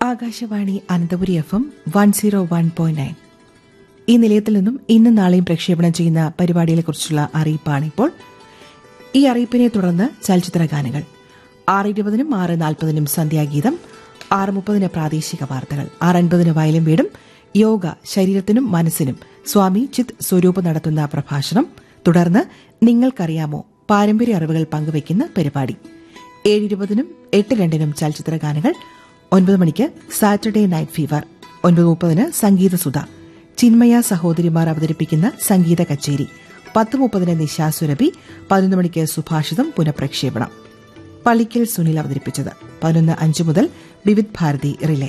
Akashvani Ananthapuri F M one zero one point nine ഈ നിലയത്തിൽ നിന്നും ഇന്നും നാളെയും പ്രക്ഷേപണം ചെയ്യുന്ന പരിപാടികളെക്കുറിച്ചുള്ള അറിയിപ്പാണ് ഇപ്പോൾ ഈ അറിയിപ്പിനെ തുടർന്ന് ചലച്ചിത്ര ഗാനങ്ങൾ ആറ് ഇരുപതിനും ആറ് നാൽപ്പതിനും സന്ധ്യാഗീതം ആറ് മുപ്പതിന് പ്രാദേശിക വാർത്തകൾ ആറ് അൻപതിന് വയലും വീടും യോഗ ശരീരത്തിനും മനസ്സിനും സ്വാമി ചിത് സ്വരൂപ് നടത്തുന്ന പ്രഭാഷണം തുടർന്ന് നിങ്ങൾക്കറിയാമോ പാരമ്പര്യ അറിവുകൾ പങ്കുവയ്ക്കുന്ന പരിപാടി ഏഴ് ഇരുപതിനും എട്ട് രണ്ടിനും ചലച്ചിത്ര ഗാനങ്ങൾ ഒൻപത് മണിക്ക് സാറ്റർഡേ നൈറ്റ് ഫീവർ ഒൻപത് മുപ്പതിന് സംഗീതസുധ ചിന്മയ സഹോദരിമാർ അവതരിപ്പിക്കുന്ന സംഗീത കച്ചേരി പത്ത് മുപ്പതിന് നിശാ സുരഭി പതിനൊന്ന് മണിക്ക് സുഭാഷിതം പുനഃപ്രക്ഷേപണം പള്ളിക്കൽ സുനിൽ അവതരിപ്പിച്ചത് പതിനൊന്ന് അഞ്ച് മുതൽ വിവിധ് ഭാരതി റിലേ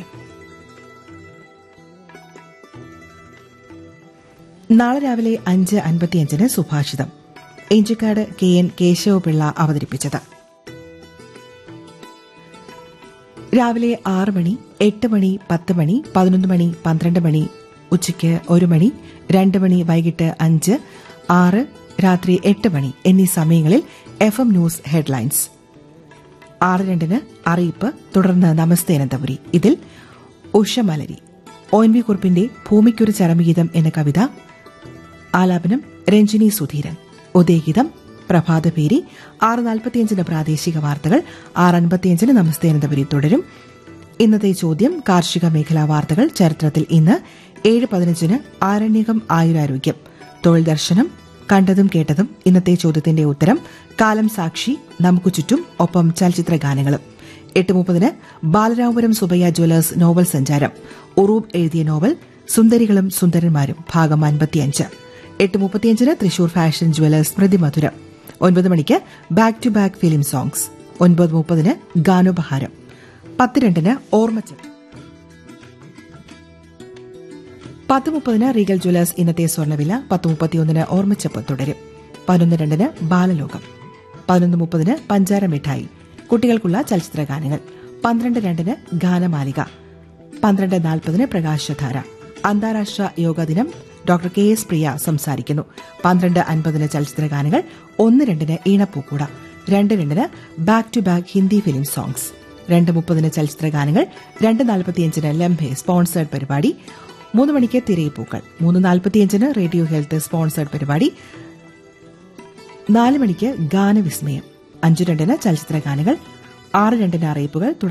നാളെ രാവിലെ അഞ്ച് അൻപത്തിയഞ്ചിന് സുഭാഷിതം എഞ്ചിക്കാട് കെ എൻ കേശവപിള്ള അവതരിപ്പിച്ചത് രാവിലെ ആറ് മണി എട്ട് മണി പത്ത് മണി പതിനൊന്ന് മണി പന്ത്രണ്ട് മണി ഉച്ചയ്ക്ക് ഒരു മണി രണ്ട് മണി വൈകിട്ട് അഞ്ച് ആറ് രാത്രി എട്ട് മണി എന്നീ സമയങ്ങളിൽ എഫ് എം ന്യൂസ് ഹെഡ്ലൈൻസ് ആറ് രണ്ടിന് അറിയിപ്പ് തുടർന്ന് നമസ്തേ അനന്തപുരി ഇതിൽ ഉഷമലരി ഒ എൻ വി കുറിപ്പിന്റെ ഭൂമിക്കൊരു ചരമഗീതം എന്ന കവിത ആലാപനം രഞ്ജിനി സുധീരൻ ഉദയഗീതം പ്രഭാതപേരി ആറ് നാൽപ്പത്തിയഞ്ചിന് പ്രാദേശിക വാർത്തകൾ ആറ് അൻപത്തിയഞ്ചിന് നമസ്തേ അനന്തപുരി തുടരും ഇന്നത്തെ ചോദ്യം കാർഷിക മേഖലാ വാർത്തകൾ ചരിത്രത്തിൽ ഇന്ന് ഏഴ് പതിനഞ്ചിന് ആരണ്യകം ആയുരാരോഗ്യം തൊഴിൽ ദർശനം കണ്ടതും കേട്ടതും ഇന്നത്തെ ചോദ്യത്തിന്റെ ഉത്തരം കാലം സാക്ഷി നമുക്ക് ചുറ്റും ഒപ്പം ചലച്ചിത്ര ഗാനങ്ങളും എട്ട് മുപ്പതിന് ബാലരാമപുരം സുബയ്യ ജ്വല്ലേഴ്സ് നോവൽ സഞ്ചാരം ഉറൂബ് എഴുതിയ നോവൽ സുന്ദരികളും സുന്ദരന്മാരും ഭാഗം അൻപത്തിയഞ്ച് എട്ട് മുപ്പത്തിയഞ്ചിന് തൃശൂർ ഫാഷൻ ജ്വല്ലേഴ്സ് സ്മൃതി മധുരം ഒൻപത് മണിക്ക് back to back film songs ഒൻപത് മുപ്പതിന് ഗാനോപഹാരം പത്ത് രണ്ടിന് ഓർമ്മച്ചൻ പത്ത് മുപ്പതിന് റീഗൽ ജ്വല്ലേഴ്സ് ഇന്നത്തെ സ്വർണ്ണവില പത്ത് മുപ്പത്തിയൊന്നിന് ഓർമ്മച്ചപ്പ് തുടരും പതിനൊന്ന് രണ്ടിന് ബാലലോകം പതിനൊന്ന് മുപ്പതിന് പഞ്ചാര മിഠായി കുട്ടികൾക്കുള്ള ചലച്ചിത്ര ഗാനങ്ങൾ പന്ത്രണ്ട് രണ്ടിന് ഗാനമാലിക പന്ത്രണ്ട് നാൽപ്പതിന് പ്രകാശധാര അന്താരാഷ്ട്ര യോഗ ദിനം ഡോക്ടർ കെ എസ് പ്രിയ സംസാരിക്കുന്നു പന്ത്രണ്ട് അൻപതിന് ചലച്ചിത്ര ഗാനങ്ങൾ ഒന്ന് രണ്ടിന് ഈണപ്പൂക്കൂട രണ്ട് രണ്ടിന് back to back Hindi film songs രണ്ട് മുപ്പതിന് ചലച്ചിത്ര ഗാനങ്ങൾ രണ്ട് നാൽപ്പത്തിയഞ്ചിന് ലംബെ സ്പോൺസേഡ് പരിപാടി മൂന്ന് മണിക്ക് തിരയിപ്പൂക്കൾ മൂന്ന് നാൽപ്പത്തിയഞ്ചിന് റേഡിയോ ഹെൽത്ത് സ്പോൺസേഡ് പരിപാടി നാല് മണിക്ക് ഗാനവിസ്മയം അഞ്ചു രണ്ടിന് ചലച്ചിത്ര ഗാനങ്ങൾ ആറ് രണ്ടിന് അറിയിപ്പുകൾ